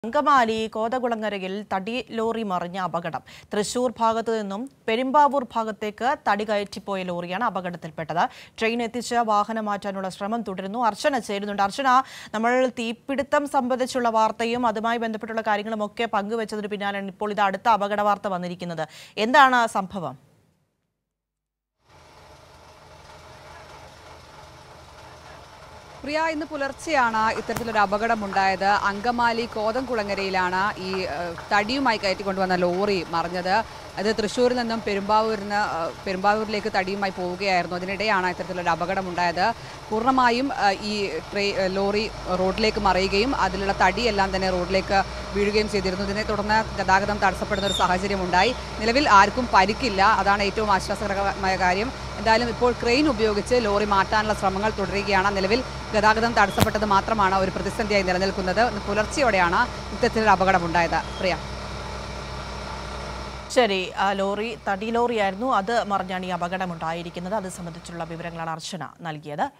അങ്കമാലി കോതകുളങ്ങരയിൽ തടി ലോറി മറിഞ്ഞ അപകടം തൃശൂർ ഭാഗത്തു നിന്നും പെരുമ്പാവൂർ ഭാഗത്തേക്ക് തടി കയറ്റിപ്പോയ ലോറിയാണ് അപകടത്തിൽപ്പെട്ടത് ട്രെയിൻ എത്തിച്ച് വാഹനം മാറ്റാനുള്ള ശ്രമം തുടരുന്നു അർച്ചന ചേരുന്നുണ്ട് അർച്ചന നമ്മൾ തീപിടുത്തം സംബന്ധിച്ചുള്ള വാർത്തയും അതുമായി ബന്ധപ്പെട്ടുള്ള കാര്യങ്ങളും ഒക്കെ പങ്കുവച്ചതിന് പിന്നാലെയാണ് ഇപ്പോൾ ഇത് അടുത്ത അപകട വാർത്ത വന്നിരിക്കുന്നത് എന്താണ് സംഭവം പ്രിയ ഇന്ന് പുലർച്ചെയാണ് ഇത്തരത്തിലൊരു അപകടമുണ്ടായത് അങ്കമാലി കോതംകുളങ്ങരയിലാണ് ഈ ഏഹ്, തടിയുമായി കയറ്റിക്കൊണ്ടുവന്ന ലോറി മറിഞ്ഞത് അത് തൃശ്ശൂരിൽ നിന്നും പെരുമ്പാവൂരിന് ഏഹ്, പെരുമ്പാവൂരിലേക്ക് തടിയുമായി പോവുകയായിരുന്നു അതിനിടെയാണ് ഇത്തരത്തിലൊരു അപകടമുണ്ടായത് പൂർണ്ണമായും ഏഹ്, ഈ ട്രെ ഏഹ്, ലോറി റോഡിലേക്ക് മറിയുകയും അതിലുള്ള തടിയെല്ലാം തന്നെ റോഡിലേക്ക് വീഴുകയും ചെയ്തിരുന്നു ഇതിനെ തുടർന്ന് ഗതാഗതം തടസ്സപ്പെടുന്ന ഒരു സാഹചര്യമുണ്ടായി നിലവിൽ ആർക്കും പരിക്കില്ല അതാണ് ഏറ്റവും ആശ്വാസകരമായ കാര്യം എന്തായാലും ഇപ്പോൾ ക്രെയിൻ ഉപയോഗിച്ച് ലോറി മാറ്റാനുള്ള ശ്രമങ്ങൾ തുടരുകയാണ് നിലവിൽ ഗതാഗതം തടസ്സപ്പെട്ടത് മാത്രമാണ് ഒരു പ്രതിസന്ധിയായി നിലനിൽക്കുന്നത് ഇന്ന് പുലർച്ചെയോടെയാണ് ഇത്തരത്തിലൊരു അപകടമുണ്ടായത് പ്രിയ ശരി ആ ലോറി തടി ലോറിയായിരുന്നു അത് മറിഞ്ഞാണ് ഈ അപകടമുണ്ടായിരിക്കുന്നത് അത് സംബന്ധിച്ചുള്ള വിവരങ്ങളാണ് അർച്ചന നൽകിയത്